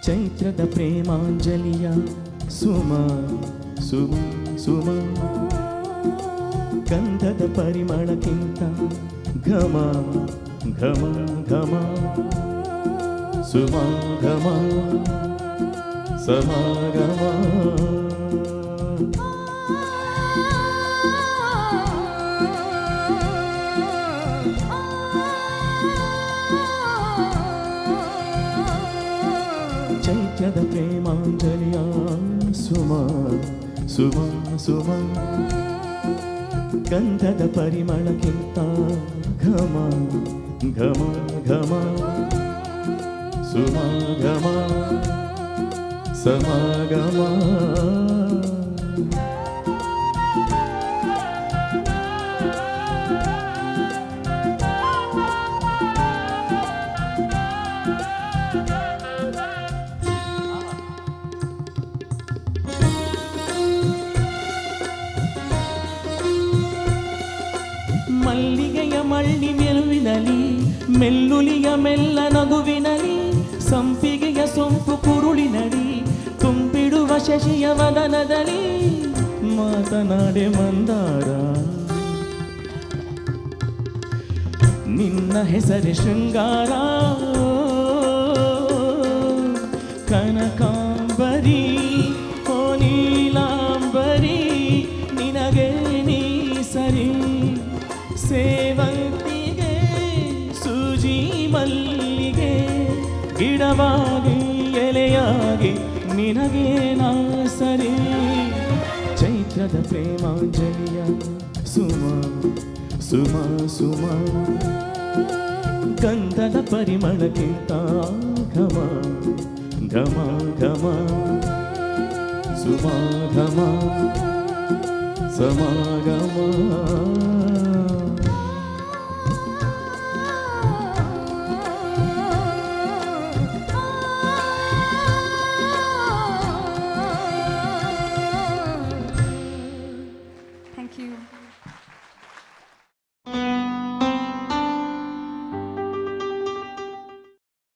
ಚೈತ್ರದ ಪ್ರೇಮಾಂಜಲಿಯ ಸುಮ ಸುಮ ಸುಮ ಗಂಧದ ಪರಿಮಳಕ್ಕಿಂತ ಘಮ ಘಮ ಘಮ ಸುಮ ಘಮ ಸಮಾಗಮ ಚೈತ್ಯದ ಪ್ರೇಮಾಂಜಲಿಯ ಸುಮ ಸುಮ ಸುಮ ಗಂಧದ ಪರಿಮಳಕ್ಕಿಂತ ಘಮ ಘಮ ಘಮ ಸುಮ ಘಮ ಸಮಾಗಮ ಮಲ್ಲಿಗೆಯ ಮಳ್ಳಿ ಮೆಲುವಿನಲಿ ಮೆಲ್ಲುಲಿಯ ಮೆಲ್ಲ ನಗುವಿನಲಿ ಸಂಪಿಗೆಯ ಸೊಂಪು ಕುರುಳಿನಡಿ ತುಂಬಿಡುವ ಶಶಿಯ ವದನದಲ್ಲಿ ಮಾತನಾಡೆ ಮಂದಾರ ನಿನ್ನ ಹೆಸರೇ ಶೃಂಗಾರ ಕನಕಾಂಬರಿ ಓ ನೀಲಾಂಬರಿ ನಿನಗೆ ನೀ ಸರಿ ಸೇವಂತಿಗೆ ಸೂಜಿ ಮಲ್ಲಿಗೆ ಗಿಡವಾಗಿ ಎಲೆಯಾಗಿ ನಿನಗೆ ನಾ ಸರಿ ಚೈತ್ರದ ಪ್ರೇಮಾಂಜಲಿಯ ಸುಮ ಸುಮ ಸುಮ ಗಂಧದ ಪರಿಮಳಕ್ಕಿಂತ ಘಮ ಘಮ ಘಮ ಸುಮ ಘಮ ಸಮಾಗಮ